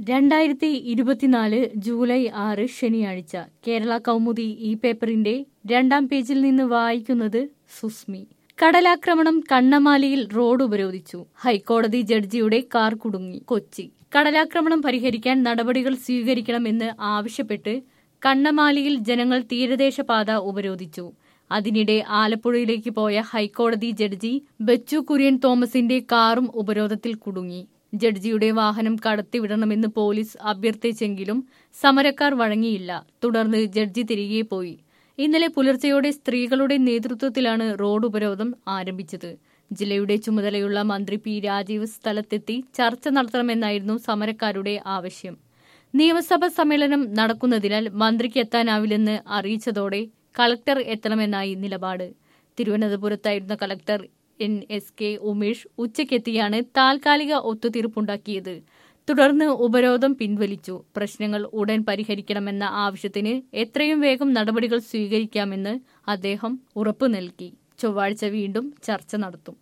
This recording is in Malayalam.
രണ്ടായിരത്തി ഇരുപത്തിനാല് ജൂലൈ ആറ് ശനിയാഴ്ച കേരള കൗമുദി ഈ പേപ്പറിന്റെ രണ്ടാം പേജിൽ നിന്ന് വായിക്കുന്നത് സുസ്മി കടലാക്രമണം കണ്ണമാലിയിൽ റോഡ് ഉപരോധിച്ചു ഹൈക്കോടതി ജഡ്ജിയുടെ കാർ കുടുങ്ങി കൊച്ചി കടലാക്രമണം പരിഹരിക്കാൻ നടപടികൾ സ്വീകരിക്കണമെന്ന് ആവശ്യപ്പെട്ട് കണ്ണമാലിയിൽ ജനങ്ങൾ തീരദേശ പാത ഉപരോധിച്ചു അതിനിടെ ആലപ്പുഴയിലേക്ക് പോയ ഹൈക്കോടതി ജഡ്ജി ബച്ചു കുര്യൻ തോമസിന്റെ കാറും ഉപരോധത്തിൽ കുടുങ്ങി ജഡ്ജിയുടെ വാഹനം കടത്തിവിടണമെന്ന് പോലീസ് അഭ്യർത്ഥിച്ചെങ്കിലും സമരക്കാർ വഴങ്ങിയില്ല തുടർന്ന് ജഡ്ജി തിരികെ പോയി ഇന്നലെ പുലർച്ചെയോടെ സ്ത്രീകളുടെ നേതൃത്വത്തിലാണ് റോഡ് ഉപരോധം ആരംഭിച്ചത് ജില്ലയുടെ ചുമതലയുള്ള മന്ത്രി പി രാജീവ് സ്ഥലത്തെത്തി ചർച്ച നടത്തണമെന്നായിരുന്നു സമരക്കാരുടെ ആവശ്യം നിയമസഭാ സമ്മേളനം നടക്കുന്നതിനാൽ മന്ത്രിക്ക് എത്താനാവില്ലെന്ന് അറിയിച്ചതോടെ കളക്ടർ എത്തണമെന്നായി നിലപാട് തിരുവനന്തപുരത്തായിരുന്ന collector N S K Umesh ഉച്ചയ്ക്കെത്തിയാണ് താൽക്കാലിക ഒത്തുതീർപ്പുണ്ടാക്കിയത് തുടർന്ന് ഉപരോധം പിൻവലിച്ചു പ്രശ്നങ്ങൾ ഉടൻ പരിഹരിക്കണമെന്ന ആവശ്യത്തിന് എത്രയും വേഗം നടപടികൾ സ്വീകരിക്കാമെന്ന് അദ്ദേഹം ഉറപ്പു നൽകി ചൊവ്വാഴ്ച വീണ്ടും ചർച്ച നടത്തും